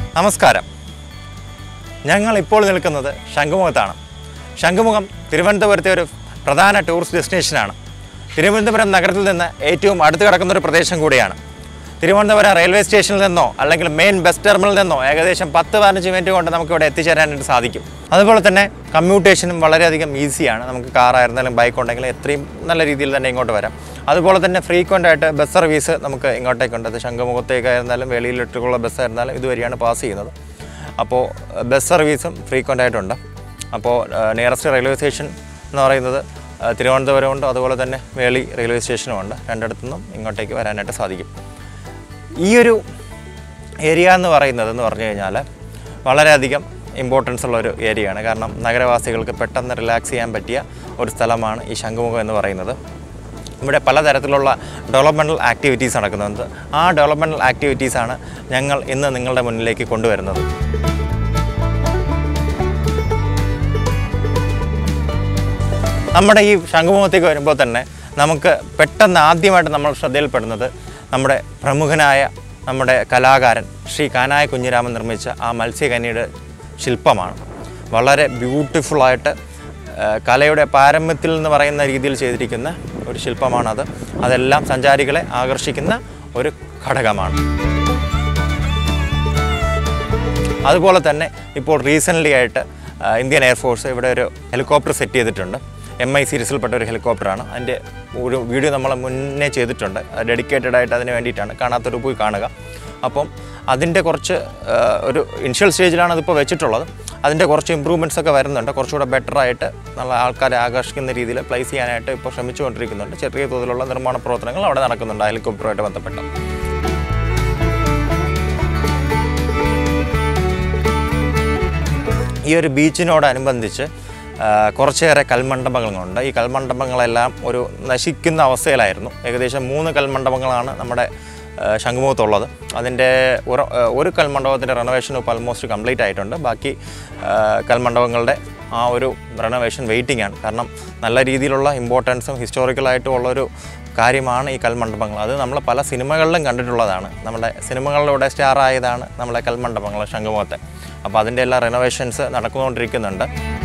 നമസ്കാരം ഞങ്ങൾ ഇപ്പോൾ നിൽക്കുന്നത് ശംഖുമുഖത്താണ് ശംഖുമുഖം തിരുവനന്തപുരത്തെ ഒരു പ്രധാന ടൂറിസ്റ്റ് ഡെസ്റ്റിനേഷനാണ് തിരുവനന്തപുരം നഗരത്തിൽ നിന്ന് ഏറ്റവും അടുത്ത് കിടക്കുന്ന ഒരു പ്രദേശം കൂടിയാണ് തിരുവനന്തപുരം റെയിൽവേ സ്റ്റേഷനിൽ നിന്നോ അല്ലെങ്കിൽ മെയിൻ ബസ് ടെർമിനലിൽ നിന്നോ ഏകദേശം പത്ത് പതിനഞ്ച് മിനിറ്റ് കൊണ്ട് നമുക്ക് ഇവിടെ എത്തിച്ചേരാനായിട്ട് സാധിക്കും അതുപോലെ തന്നെ കമ്മ്യൂട്ടേഷനും വളരെയധികം ഈസിയാണ് നമുക്ക് കാറായിരുന്നാലും ബൈക്ക് ഉണ്ടെങ്കിലും എത്രയും നല്ല രീതിയിൽ തന്നെ ഇങ്ങോട്ട് വരാം അതുപോലെ തന്നെ ഫ്രീക്വൻ്റ് ആയിട്ട് ബസ് സർവീസ് നമുക്ക് ഇങ്ങോട്ടേക്കുണ്ട് അത് ശംഖുമുഖത്തേക്കായിരുന്നാലും വെളിയിലിട്ടുള്ള ബസ് ആയിരുന്നാലും ഇതുവഴിയാണ് പാസ് ചെയ്യുന്നത് അപ്പോൾ ബസ് സർവീസും ഫ്രീക്വൻ്റ് ആയിട്ടുണ്ട് അപ്പോൾ നിയറസ്റ്റ് റെയിൽവേ സ്റ്റേഷൻ എന്ന് പറയുന്നത് ആ, തിരുവനന്തപുരമുണ്ട് അതുപോലെ തന്നെ വേളി റെയിൽവേ സ്റ്റേഷനുമുണ്ട് രണ്ടിടത്തു നിന്നും ഇങ്ങോട്ടേക്ക് വരാനായിട്ട് സാധിക്കും ഈ ഒരു ഏരിയ എന്ന് പറയുന്നത് എന്ന് പറഞ്ഞു കഴിഞ്ഞാൽ വളരെയധികം ഇമ്പോർട്ടൻസ് ഉള്ള ഒരു ഏരിയയാണ് കാരണം നഗരവാസികൾക്ക് പെട്ടെന്ന് റിലാക്സ് ചെയ്യാൻ പറ്റിയ ഒരു സ്ഥലമാണ് ഈ ശംഖുമുഖം എന്ന് പറയുന്നത് ഇവിടെ പലതരത്തിലുള്ള ഡെവലപ്മെൻറ്റൽ ആക്ടിവിറ്റീസ് നടക്കുന്നുണ്ട് ആ ഡെവലപ്മെൻറ്റൽ ആക്ടിവിറ്റീസാണ് ഞങ്ങൾ ഇന്ന് നിങ്ങളുടെ മുന്നിലേക്ക് കൊണ്ടുവരുന്നത് നമ്മുടെ ഈ ശംഖുമുഖത്തേക്ക് വരുമ്പോൾ തന്നെ നമുക്ക് പെട്ടെന്ന് ആദ്യമായിട്ട് നമ്മൾ ശ്രദ്ധയിൽപ്പെടുന്നത് നമ്മുടെ പ്രമുഖനായ നമ്മുടെ കലാകാരൻ ശ്രീ കാനായ കുഞ്ഞിരാമൻ നിർമ്മിച്ച ആ മത്സ്യകന്യയുടെ ശില്പമാണ് വളരെ ബ്യൂട്ടിഫുള്ളായിട്ട് കലയുടെ പാരമ്യത്തിൽ എന്ന് പറയുന്ന രീതിയിൽ ചെയ്തിരിക്കുന്ന ഒരു ശില്പമാണത് അതെല്ലാം സഞ്ചാരികളെ ആകർഷിക്കുന്ന ഒരു ഘടകമാണ് അതുപോലെ തന്നെ ഇപ്പോൾ റീസെൻ്റ്ലി ആയിട്ട് ആ, ഇന്ത്യൻ എയർഫോഴ്സ് ഇവിടെ ഒരു ഹെലികോപ്റ്റർ സെറ്റ് ചെയ്തിട്ടുണ്ട് എം ഐ സീരീസിൽപ്പെട്ട ഒരു ഹെലികോപ്റ്ററാണ് അതിൻ്റെ ഒരു വീഡിയോ നമ്മൾ മുന്നേ ചെയ്തിട്ടുണ്ട് ഡെഡിക്കേറ്റഡ് ആയിട്ട് അതിന് വേണ്ടിയിട്ടാണ് കാണാത്തൊരു പോയി കാണുക അപ്പം അതിൻ്റെ കുറച്ച് ആ, ഒരു ഇനിഷ്യൽ സ്റ്റേജിലാണ് അതിപ്പോൾ വെച്ചിട്ടുള്ളത് അതിൻ്റെ കുറച്ച് ഇമ്പ്രൂവ്മെൻറ്റ്സ് ഒക്കെ വരുന്നുണ്ട് കുറച്ചുകൂടെ ബെറ്റർ ആയിട്ട് നല്ല ആൾക്കാരെ ആകർഷിക്കുന്ന രീതിയിൽ പ്ലേസ് ചെയ്യാനായിട്ട് ഇപ്പോൾ ശ്രമിച്ചുകൊണ്ടിരിക്കുന്നുണ്ട് ചെറിയ തോതിലുള്ള നിർമ്മാണ പ്രവർത്തനങ്ങൾ അവിടെ നടക്കുന്നുണ്ട് ആ ഹെലികോപ്റ്ററുമായിട്ട് ബന്ധപ്പെട്ട് ഈ ഒരു ബീച്ചിനോടനുബന്ധിച്ച് ആ, കുറച്ചേറെ കൽമണ്ഡപങ്ങളുണ്ട് ഈ കൽമണ്ഡപങ്ങളെല്ലാം ഒരു നശിക്കുന്ന അവസ്ഥയിലായിരുന്നു ഏകദേശം മൂന്ന് കൽമണ്ഡപങ്ങളാണ് നമ്മുടെ ആ, ശംഖുമുഖത്തുള്ളത് അതിൻ്റെ ഒരു ആ, ഒരു കൽമണ്ഡപത്തിൻ്റെ റെനോവേഷൻ ഇപ്പോൾ ആൾമോസ്റ്റ് കംപ്ലീറ്റ് ആയിട്ടുണ്ട് ബാക്കി ആ, കൽമണ്ഡപങ്ങളുടെ ആ ഒരു റെനോവേഷൻ വെയിറ്റിംഗ് ആണ് കാരണം നല്ല രീതിയിലുള്ള ഇമ്പോർട്ടൻസും ഹിസ്റ്റോറിക്കലായിട്ടും ഉള്ളൊരു കാര്യമാണ് ഈ കൽമണ്ഡപങ്ങൾ അത് നമ്മൾ പല സിനിമകളിലും കണ്ടിട്ടുള്ളതാണ് നമ്മുടെ സിനിമകളിലൂടെ സ്റ്റാർ ആയതാണ് നമ്മളെ കൽമണ്ഡപങ്ങൾ ശംഖുമുഖത്തെ അപ്പോൾ അതിൻ്റെ എല്ലാ റെനോവേഷൻസ് നടന്നുകൊണ്ടിരിക്കുന്നുണ്ട്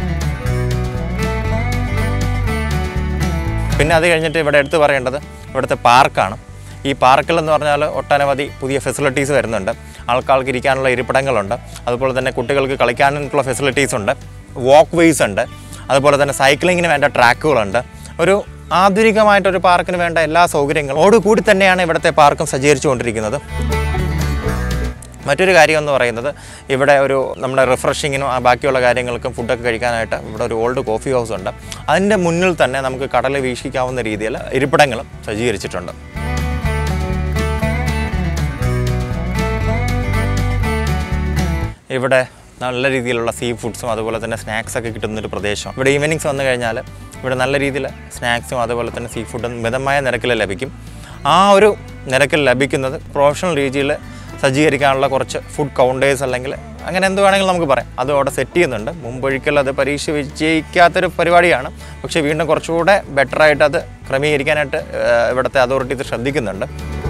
പിന്നെ അത് കഴിഞ്ഞിട്ട് ഇവിടെ എടുത്തു പറയേണ്ടത് ഇവിടുത്തെ പാർക്കാണ് ഈ പാർക്കിൽ എന്ന് പറഞ്ഞാൽ ഒട്ടനവധി പുതിയ ഫെസിലിറ്റീസ് വരുന്നുണ്ട് ആൾക്കാർക്ക് ഇരിക്കാനുള്ള ഇരിപ്പിടങ്ങളുണ്ട് അതുപോലെ തന്നെ കുട്ടികൾക്ക് കളിക്കാനുള്ള ഫെസിലിറ്റീസ് ഉണ്ട് വാക്ക് വേസ് ഉണ്ട് അതുപോലെ തന്നെ സൈക്ലിങ്ങിന് വേണ്ട ട്രാക്കുകളുണ്ട് ഒരു ആധുനികമായിട്ടൊരു പാർക്കിന് വേണ്ട എല്ലാ സൗകര്യങ്ങളോട് കൂടി തന്നെയാണ് ഇവിടുത്തെ പാർക്കും സജ്ജീകരിച്ചുകൊണ്ടിരിക്കുന്നത് മറ്റൊരു കാര്യം എന്ന് പറയുന്നത് ഇവിടെ ഒരു നമ്മുടെ റിഫ്രഷിങ്ങിനും ആ ബാക്കിയുള്ള കാര്യങ്ങൾക്കും ഫുഡൊക്കെ കഴിക്കാനായിട്ട് ഇവിടെ ഒരു ഓൾഡ് കോഫി ഹൗസ് ഉണ്ട് അതിൻ്റെ മുന്നിൽ തന്നെ നമുക്ക് കടൽ വീക്ഷിക്കാവുന്ന രീതിയിൽ ഇരിപ്പിടങ്ങളും സജ്ജീകരിച്ചിട്ടുണ്ട് ഇവിടെ നല്ല രീതിയിലുള്ള സീ ഫുഡ്സും അതുപോലെ തന്നെ സ്നാക്സ് ഒക്കെ കിട്ടുന്നൊരു പ്രദേശം ഇവിടെ ഈവനിങ്സ് വന്നു കഴിഞ്ഞാൽ ഇവിടെ നല്ല രീതിയിൽ സ്നാക്സും അതുപോലെ തന്നെ സീ ഫുഡും മിതമായ നിരക്കിൽ ലഭിക്കും ആ ഒരു നിരക്കിൽ ലഭിക്കുന്നത് പ്രൊഫഷണൽ രീതിയിൽ സജ്ജീകരിക്കാനുള്ള കുറച്ച് ഫുഡ് കൗണ്ടേഴ്സ് അല്ലെങ്കിൽ അങ്ങനെ എന്ത് വേണമെങ്കിലും നമുക്ക് പറയാം അത് അവിടെ സെറ്റ് ചെയ്യുന്നുണ്ട് മുമ്പൊരിക്കൽ അത് പരീക്ഷ വിജയിക്കാത്തൊരു പരിപാടിയാണ് പക്ഷേ വീണ്ടും കുറച്ചുകൂടെ ബെറ്ററായിട്ട് അത് ക്രമീകരിക്കാനായിട്ട് ഏഹ്, ഇവിടുത്തെ അതോറിറ്റീസ് ശ്രദ്ധിക്കുന്നുണ്ട്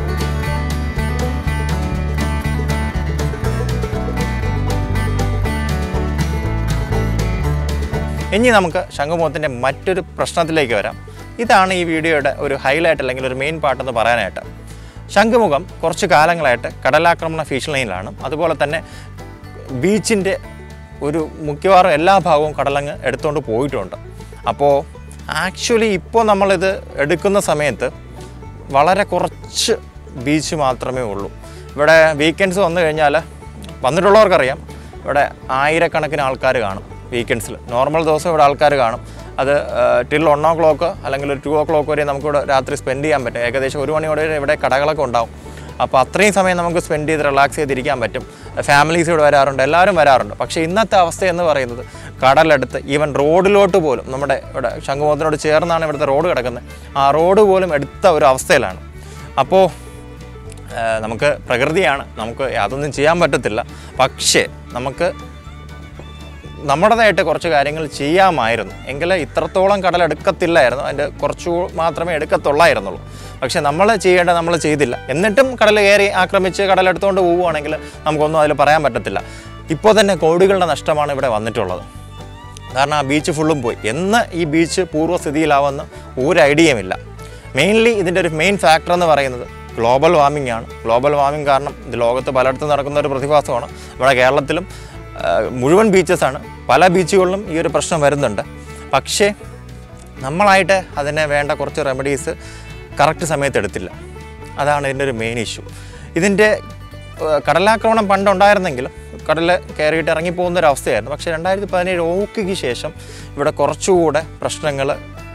ഇനി നമുക്ക് ശംഖുമുഖത്തിൻ്റെ മറ്റൊരു പ്രശ്നത്തിലേക്ക് വരാം ഇതാണ് ഈ വീഡിയോയുടെ ഒരു ഹൈലൈറ്റ് അല്ലെങ്കിൽ ഒരു മെയിൻ പാർട്ട് എന്ന് പറയാനായിട്ട് ശംഖുമുഖം കുറച്ച് കാലങ്ങളായിട്ട് കടലാക്രമണ ഭീഷണിയിലാണ് അതുപോലെ തന്നെ ബീച്ചിൻ്റെ ഒരു മിക്കവാറും എല്ലാ ഭാഗവും കടലങ്ങ് എടുത്തുകൊണ്ട് പോയിട്ടുണ്ട് അപ്പോൾ ആക്ച്വലി ഇപ്പോൾ നമ്മളിത് എടുക്കുന്ന സമയത്ത് വളരെ കുറച്ച് ബീച്ച് മാത്രമേ ഉള്ളൂ ഇവിടെ വീക്കെൻഡ്സ് വന്നു കഴിഞ്ഞാൽ വന്നിട്ടുള്ളവർക്കറിയാം ഇവിടെ ആയിരക്കണക്കിന് ആൾക്കാർ കാണും വീക്കെൻഡ്സിൽ നോർമൽ ദിവസം ഇവിടെ ആൾക്കാർ കാണും അത് ടിൽ വൺ ഓ ക്ലോക്ക് അല്ലെങ്കിൽ ഒരു ടു ഓ ക്ലോക്ക് വരെ നമുക്കിവിടെ രാത്രി സ്പെൻഡ് ചെയ്യാൻ പറ്റും ഏകദേശം ഒരു മണിയോടെ വരെ ഇവിടെ കടകളൊക്കെ ഉണ്ടാവും അപ്പോൾ അത്രയും സമയം നമുക്ക് സ്പെൻഡ് ചെയ്ത് റിലാക്സ് ചെയ്തിരിക്കാൻ പറ്റും ഫാമിലീസ് ഇവിടെ വരാറുണ്ട് എല്ലാവരും വരാറുണ്ട് പക്ഷേ ഇന്നത്തെ അവസ്ഥ എന്ന് പറയുന്നത് കടലെടുത്ത് ഈവൻ റോഡിലോട്ട് പോലും നമ്മുടെ ഇവിടെ ശംഖുമുഖത്തിനോട് ചേർന്നാണ് ഇവിടുത്തെ റോഡ് കിടക്കുന്നത് ആ റോഡ് പോലും എടുത്ത ഒരു അവസ്ഥയിലാണ് അപ്പോൾ ഏഹ് നമുക്ക് പ്രകൃതിയാണ് നമുക്ക് യാതൊന്നും ചെയ്യാൻ പറ്റത്തില്ല പക്ഷേ നമുക്ക് നമ്മുടേതായിട്ട് കുറച്ച് കാര്യങ്ങൾ ചെയ്യാമായിരുന്നു എങ്കിൽ ഇത്രത്തോളം കടൽ എടുക്കത്തില്ലായിരുന്നു അതിൻ്റെ കുറച്ചു മാത്രമേ എടുക്കത്തുള്ളായിരുന്നുള്ളൂ പക്ഷേ നമ്മൾ ചെയ്യേണ്ട നമ്മൾ ചെയ്തില്ല എന്നിട്ടും കടൽ കയറി ആക്രമിച്ച് കടലെടുത്തുകൊണ്ട് പോവുകയാണെങ്കിൽ നമുക്കൊന്നും അതിൽ പറയാൻ പറ്റത്തില്ല ഇപ്പോൾ തന്നെ കോടികളുടെ നഷ്ടമാണ് ഇവിടെ വന്നിട്ടുള്ളത് കാരണം ആ ബീച്ച് ഫുള്ളും പോയി എന്ന് ഈ ബീച്ച് പൂർവ്വസ്ഥിതിയിലാവുമെന്ന് ഒരു ഐഡിയയുമില്ല മെയിൻലി ഇതിൻ്റെ ഒരു മെയിൻ ഫാക്ടർ എന്ന് പറയുന്നത് ഗ്ലോബൽ വാർമിംഗ് ആണ് ഗ്ലോബൽ വാർമിംഗ് കാരണം ഇത് ലോകത്ത് പലയിടത്തും നടക്കുന്ന ഒരു പ്രതിഭാസമാണ് ഇവിടെ കേരളത്തിലും ആ, മുഴുവൻ ബീച്ചസാണ് പല ബീച്ചുകളിലും ഈ ഒരു പ്രശ്നം വരുന്നുണ്ട് പക്ഷേ നമ്മളായിട്ട് അതിനെ വേണ്ട കുറച്ച് റെമഡീസ് കറക്റ്റ് സമയത്ത് എടുത്തില്ല അതാണ് ഇതിൻ്റെ ഒരു മെയിൻ ഇഷ്യൂ ഇതിൻ്റെ ഏഹ്, കടലാക്രമണം പണ്ടുണ്ടായിരുന്നെങ്കിലും കടൽ കയറിയിട്ട് ഇറങ്ങിപ്പോകുന്ന ഒരു അവസ്ഥയായിരുന്നു പക്ഷേ രണ്ടായിരത്തി പതിനേഴ് ഓക്കിക്ക് ശേഷം ഇവിടെ കുറച്ചുകൂടെ പ്രശ്നങ്ങൾ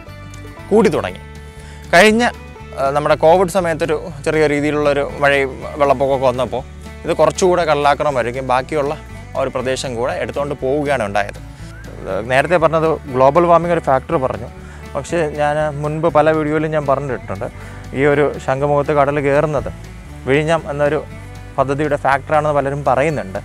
കൂടി തുടങ്ങി കഴിഞ്ഞ ആ, നമ്മുടെ കോവിഡ് സമയത്തൊരു ചെറിയ രീതിയിലുള്ളൊരു മഴയും വെള്ളപ്പൊക്കമൊക്കെ വന്നപ്പോൾ ഇത് കുറച്ചുകൂടെ കടലാക്രമണം വരികയും ബാക്കിയുള്ള ആ ഒരു പ്രദേശം കൂടെ എടുത്തുകൊണ്ട് പോവുകയാണ് ഉണ്ടായത് ഏഹ് നേരത്തെ പറഞ്ഞത് ഗ്ലോബൽ വാർമിംഗ് ഒരു ഫാക്ടർ പറഞ്ഞു പക്ഷേ ഞാൻ മുൻപ് പല വീഡിയോയിലും ഞാൻ പറഞ്ഞിട്ടുണ്ട് ഈ ഒരു ശംഖുമുഖത്ത് കടൽ കയറുന്നത് വിഴിഞ്ഞം എന്നൊരു പദ്ധതിയുടെ ഫാക്ടറാണെന്ന് പലരും പറയുന്നുണ്ട്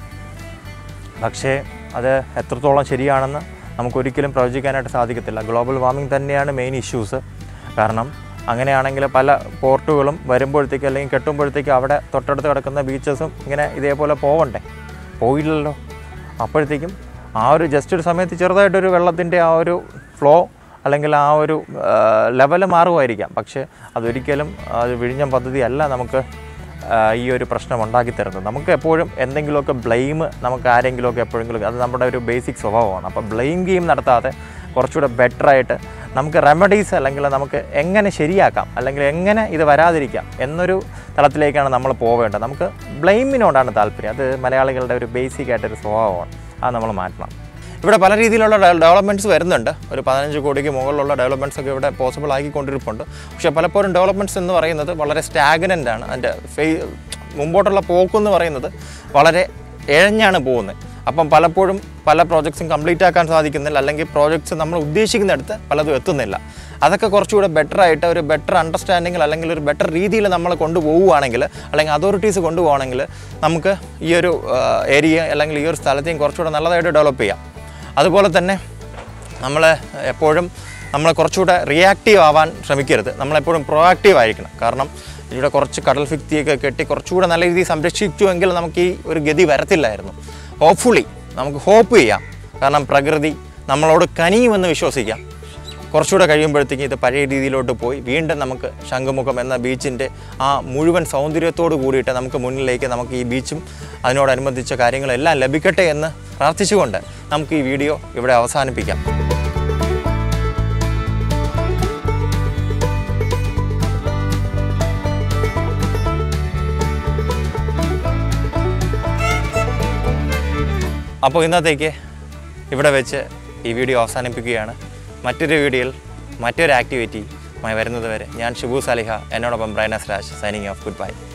പക്ഷേ അത് എത്രത്തോളം ശരിയാണെന്ന് നമുക്കൊരിക്കലും പ്രവചിക്കാനായിട്ട് സാധിക്കത്തില്ല ഗ്ലോബൽ വാർമിംഗ് തന്നെയാണ് മെയിൻ ഇഷ്യൂസ് കാരണം അങ്ങനെയാണെങ്കിൽ പല പോർട്ടുകളും വരുമ്പോഴത്തേക്ക് അല്ലെങ്കിൽ കെട്ടുമ്പോഴത്തേക്ക് അവിടെ തൊട്ടടുത്ത് കിടക്കുന്ന ബീച്ചസും ഇങ്ങനെ ഇതേപോലെ പോവണ്ടേ പോയില്ലല്ലോ അപ്പോഴത്തേക്കും ആ ഒരു ജസ്റ്റ് ഒരു സമയത്ത് ചെറുതായിട്ടൊരു വെള്ളത്തിൻ്റെ ആ ഒരു ഫ്ലോ അല്ലെങ്കിൽ ആ ഒരു ലെവൽ മാറുമായിരിക്കാം പക്ഷേ അതൊരിക്കലും അത് വിഴിഞ്ഞം പദ്ധതി അല്ല നമുക്ക് ആ, ഈ ഒരു പ്രശ്നം ഉണ്ടാക്കി തരുന്നത് നമുക്ക് എപ്പോഴും എന്തെങ്കിലുമൊക്കെ ബ്ലെയിം നമുക്ക് ആരെങ്കിലുമൊക്കെ എപ്പോഴെങ്കിലും അത് നമ്മുടെ ഒരു ബേസിക് സ്വഭാവമാണ് അപ്പോൾ ബ്ലെയിം ഗെയിം നടത്താതെ കുറച്ചുകൂടെ ബെറ്ററായിട്ട് നമുക്ക് റെമഡീസ് അല്ലെങ്കിൽ നമുക്ക് എങ്ങനെ ശരിയാക്കാം അല്ലെങ്കിൽ എങ്ങനെ ഇത് വരാതിരിക്കാം എന്നൊരു തലത്തിലേക്കാണ് നമ്മൾ പോവേണ്ടത് നമുക്ക് ബ്ലെയിമിനോടാണ് താല്പര്യം അത് മലയാളികളുടെ ഒരു ബേസിക് ആയിട്ടൊരു സ്വഭാവമാണ് അത് നമ്മൾ മാറ്റണം ഇവിടെ പല രീതിയിലുള്ള ഡെവലപ്മെൻറ്റ്സ് വരുന്നുണ്ട് ഒരു പതിനഞ്ച് കോടിക്ക് മുകളിലുള്ള ഡെവലപ്മെൻറ്റ്സ് ഒക്കെ ഇവിടെ പോസിബിൾ ആക്കിക്കൊണ്ടിരിപ്പുണ്ട് പക്ഷേ പലപ്പോഴും ഡെവലപ്മെൻറ്റ്സ് എന്ന് പറയുന്നത് വളരെ സ്റ്റാഗ്നൻ്റ് ആണ് അതിൻ്റെ ഫേ മുമ്പോട്ടുള്ള പോക്കെന്ന് പറയുന്നത് വളരെ ഇഴഞ്ഞാണ് പോകുന്നത് അപ്പം പലപ്പോഴും പല പ്രോജക്ട്സും കംപ്ലീറ്റ് ആക്കാൻ സാധിക്കുന്നില്ല അല്ലെങ്കിൽ പ്രോജക്ട്സ് നമ്മൾ ഉദ്ദേശിക്കുന്നിടത്ത് പലതും എത്തുന്നില്ല അതൊക്കെ കുറച്ചുകൂടെ ബെറ്റർ ആയിട്ട് ഒരു ബെറ്റർ അണ്ടർസ്റ്റാൻഡിങ്ങിൽ അല്ലെങ്കിൽ ഒരു ബെറ്റർ രീതിയിൽ നമ്മൾ കൊണ്ടുപോവുകയാണെങ്കിൽ അല്ലെങ്കിൽ അതോറിറ്റീസ് കൊണ്ടുപോകണമെങ്കിൽ നമുക്ക് ഈ ഒരു ഏരിയ അല്ലെങ്കിൽ ഈ ഒരു സ്ഥലത്തെയും കുറച്ചുകൂടെ നല്ലതായിട്ട് ഡെവലപ്പ് ചെയ്യാം അതുപോലെ തന്നെ നമ്മൾ എപ്പോഴും നമ്മൾ കുറച്ചുകൂടെ റിയാക്റ്റീവ് ആവാൻ ശ്രമിക്കരുത് നമ്മളെപ്പോഴും പ്രൊആക്റ്റീവ് ആയിരിക്കണം കാരണം ഇവിടെ കുറച്ച് കടൽ ഭിത്തിയൊക്കെ കെട്ടി കുറച്ചുകൂടെ നല്ല രീതിയിൽ സംരക്ഷിച്ചുവെങ്കിൽ നമുക്ക് ഈ ഒരു ഗതി വരത്തില്ലായിരുന്നു ഹോപ്പ്ഫുള്ളി നമുക്ക് ഹോപ്പ് ചെയ്യാം കാരണം പ്രകൃതി നമ്മളോട് കനിയുമെന്ന് വിശ്വസിക്കാം കുറച്ചുകൂടെ കഴിയുമ്പോഴത്തേക്കും ഇത് പഴയ രീതിയിലോട്ട് പോയി വീണ്ടും നമുക്ക് ശംഖുമുഖം എന്ന ബീച്ചിൻ്റെ ആ മുഴുവൻ സൗന്ദര്യത്തോട് കൂടിയിട്ട് നമുക്ക് മുന്നിലേക്ക് നമുക്ക് ഈ ബീച്ചും അതിനോടനുബന്ധിച്ച കാര്യങ്ങളെല്ലാം ലഭിക്കട്ടെ എന്ന് പ്രാർത്ഥിച്ചുകൊണ്ട് നമുക്ക് ഈ വീഡിയോ ഇവിടെ അവസാനിപ്പിക്കാം അപ്പോൾ ഇന്നത്തേക്ക് ഇവിടെ വെച്ച് ഈ വീഡിയോ അവസാനിപ്പിക്കുകയാണ് മറ്റൊരു വീഡിയോയിൽ മറ്റൊരു ആക്ടിവിറ്റി വരുന്നത് വരെ ഞാൻ ഷിബു സാലിഹ എന്നോടൊപ്പം Brainus Raj signing off good by